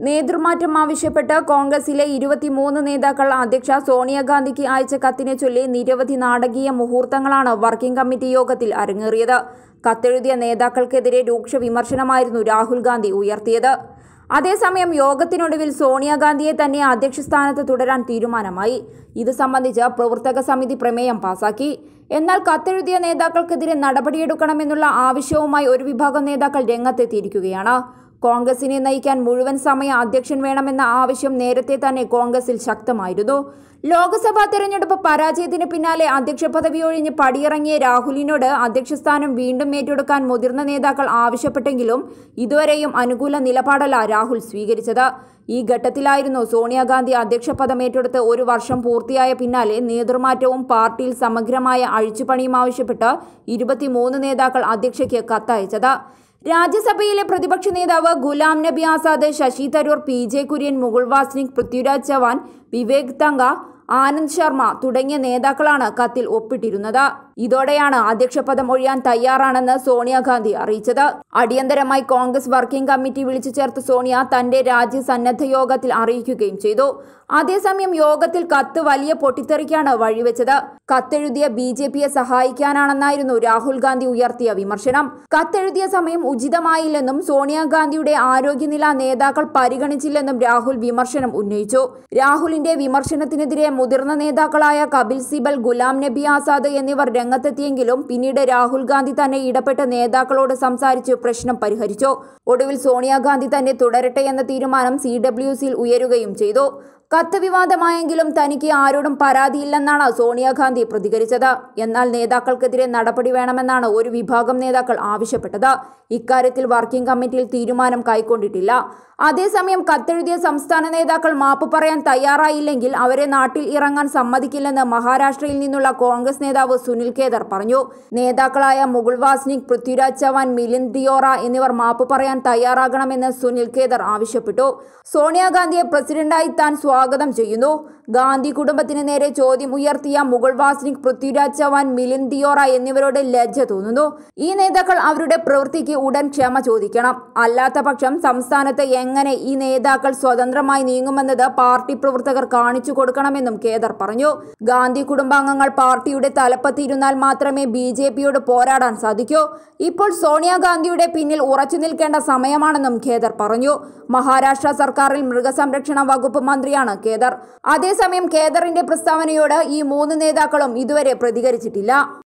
നേതൃമാറ്റം ആവശ്യപ്പെട്ട് കോൺഗ്രസിലെ ഇരുപത്തിമൂന്ന് നേതാക്കൾ അധ്യക്ഷ സോണിയാഗാന്ധിക്ക് അയച്ച കത്തിനെ ചൊല്ലി നിരവധി നാടകീയ മുഹൂർത്തങ്ങളാണ് വർക്കിംഗ് കമ്മിറ്റി യോഗത്തിൽ അരങ്ങേറിയത് കത്തെഴുതിയ നേതാക്കൾക്കെതിരെ രൂക്ഷ വിമർശനമായിരുന്നു രാഹുൽ ഗാന്ധി ഉയർത്തിയത് അതേസമയം യോഗത്തിനൊടുവിൽ സോണിയാഗാന്ധിയെ തന്നെ അധ്യക്ഷ സ്ഥാനത്ത് തുടരാൻ തീരുമാനമായി ഇത് സംബന്ധിച്ച് പ്രവർത്തക സമിതി പ്രമേയം പാസാക്കി എന്നാൽ കത്തെഴുതിയ നേതാക്കൾക്കെതിരെ നടപടിയെടുക്കണമെന്നുള്ള ആവശ്യവുമായി ഒരു വിഭാഗം നേതാക്കൾ രംഗത്തെത്തിയിരിക്കുകയാണ് കോൺഗ്രസിനെ നയിക്കാൻ മുഴുവൻ സമയ അധ്യക്ഷൻ വേണമെന്ന ആവശ്യം നേരത്തെ തന്നെ കോൺഗ്രസിൽ ശക്തമായിരുന്നു ലോക്സഭാ തെരഞ്ഞെടുപ്പ് പരാജയത്തിന് പിന്നാലെ അധ്യക്ഷ പദവി ഒഴിഞ്ഞ് പടിയിറങ്ങിയ രാഹുലിനോട് അധ്യക്ഷസ്ഥാനം വീണ്ടും ഏറ്റെടുക്കാൻ മുതിർന്ന നേതാക്കൾ ആവശ്യപ്പെട്ടെങ്കിലും ഇതുവരെയും അനുകൂല നിലപാടല്ല രാഹുൽ സ്വീകരിച്ചത് ഈ ഘട്ടത്തിലായിരുന്നു സോണിയാഗാന്ധി അധ്യക്ഷ പദം ഏറ്റെടുത്ത് ഒരു വർഷം പൂർത്തിയായ പിന്നാലെ നേതൃമാറ്റവും പാർട്ടിയിൽ സമഗ്രമായ അഴിച്ചുപണിയും ആവശ്യപ്പെട്ട് ഇരുപത്തിമൂന്ന് നേതാക്കൾ അധ്യക്ഷയ്ക്ക് കത്തയച്ചത് രാജ്യസഭയിലെ പ്രതിപക്ഷ നേതാവ് ഗുലാം നബി ആസാദ് ശശി തരൂർ പി ജെ കുര്യൻ മുകുൾ വാസ്നിക് പൃഥ്വിരാജ് ചവാൻ വിവേക് തങ്ക ആനന്ദ് ശർമ്മ തുടങ്ങിയ നേതാക്കളാണ് കത്തിൽ ഒപ്പിട്ടിരുന്നത് ഇതോടെയാണ് അധ്യക്ഷപദം ഒഴിയാൻ തയ്യാറാണെന്ന് സോണിയാഗാന്ധി അറിയിച്ചത് അടിയന്തരമായി കോൺഗ്രസ് വർക്കിംഗ് കമ്മിറ്റി വിളിച്ചു ചേർത്ത് സോണിയ തന്റെ രാജ്യ സന്നദ്ധ യോഗത്തിൽ അറിയിക്കുകയും ചെയ്തു അതേസമയം യോഗത്തിൽ കത്ത് വലിയ പൊട്ടിത്തെറിക്കാണ് വഴിവെച്ചത് കത്തെഴുതിയ ബി ജെ പിയെ സഹായിക്കാനാണെന്നായിരുന്നു രാഹുൽ ഗാന്ധി ഉയർത്തിയ വിമർശനം കത്തെഴുതിയ സമയം ഉചിതമായില്ലെന്നും സോണിയാഗാന്ധിയുടെ ആരോഗ്യനില നേതാക്കൾ പരിഗണിച്ചില്ലെന്നും രാഹുൽ വിമർശനം ഉന്നയിച്ചു രാഹുലിന്റെ വിമർശനത്തിനെതിരെ മുതിർന്ന നേതാക്കളായ കപിൽ സിബൽ ഗുലാം നബി ആസാദ് എന്നിവർ രംഗത്തെത്തിയെങ്കിലും പിന്നീട് രാഹുൽ ഗാന്ധി തന്നെ ഇടപെട്ട് നേതാക്കളോട് സംസാരിച്ച് പ്രശ്നം പരിഹരിച്ചു ഒടുവിൽ സോണിയാഗാന്ധി തന്നെ തുടരട്ടെ എന്ന തീരുമാനം സി ഡബ്ല്യു സിയിൽ ഉയരുകയും ചെയ്തു കത്ത് വിവാദമായെങ്കിലും തനിക്ക് ആരോടും പരാതിയില്ലെന്നാണ് സോണിയാഗാന്ധി പ്രതികരിച്ചത് എന്നാൽ നേതാക്കൾക്കെതിരെ നടപടി വേണമെന്നാണ് ഒരു വിഭാഗം നേതാക്കൾ ആവശ്യപ്പെട്ടത് ഇക്കാര്യത്തിൽ വർക്കിംഗ് കമ്മിറ്റിയിൽ തീരുമാനം കൈക്കൊണ്ടിട്ടില്ല അതേസമയം കത്തെഴുതിയ സംസ്ഥാന നേതാക്കൾ മാപ്പ് പറയാൻ തയ്യാറായില്ലെങ്കിൽ അവരെ നാട്ടിൽ ഇറങ്ങാൻ സമ്മതിക്കില്ലെന്ന് മഹാരാഷ്ട്രയിൽ നിന്നുള്ള കോൺഗ്രസ് നേതാവ് സുനിൽ കേദർ പറഞ്ഞു നേതാക്കളായ മുകുൾ വാസ്നിക് പൃഥ്വിരാജ് ചവാൻ മിലിന്ദ് ദിയോറ എന്നിവർ മാപ്പ് പറയാൻ തയ്യാറാകണമെന്ന് സുനിൽ കേദർ ആവശ്യപ്പെട്ടു സോണിയാഗാന്ധിയെ പ്രസിഡന്റായി താൻ സ്വാഗതം ചെയ്യുന്നു ഗാന്ധി കുടുംബത്തിന് നേരെ ചോദ്യം ഉയർത്തിയ മുകുൾ വാസ്നിക് പൃഥ്വിരാജ് ചവാൻ മിലിന്ദ് ദിയോറ എന്നിവരോട് ലജ്ജ തോന്നുന്നു ഈ നേതാക്കൾ അവരുടെ പ്രവൃത്തിക്ക് ഉടൻ ക്ഷമ ചോദിക്കണം അല്ലാത്ത പക്ഷം സംസ്ഥാനത്ത് എങ്ങനെ ഈ നേതാക്കൾ സ്വതന്ത്രമായി നീങ്ങുമെന്നത് പാർട്ടി പ്രവർത്തകർ കാണിച്ചു കൊടുക്കണമെന്നും കേദർ പറഞ്ഞു ഗാന്ധി കുടുംബാംഗങ്ങൾ പാർട്ടിയുടെ തലപ്പത്തിരുന്നാൽ മാത്രമേ ബി ജെ പിയോട് പോരാടാൻ സാധിക്കൂ ഇപ്പോൾ സോണിയാഗാന്ധിയുടെ പിന്നിൽ ഉറച്ചു നിൽക്കേണ്ട സമയമാണെന്നും ഖേദർ പറഞ്ഞു മഹാരാഷ്ട്ര സർക്കാരിൽ മൃഗസംരക്ഷണ വകുപ്പ് മന്ത്രിയാണ് കേദർ അതേസമയം കേദറിന്റെ പ്രസ്താവനയോട് ഈ മൂന്ന് നേതാക്കളും ഇതുവരെ പ്രതികരിച്ചിട്ടില്ല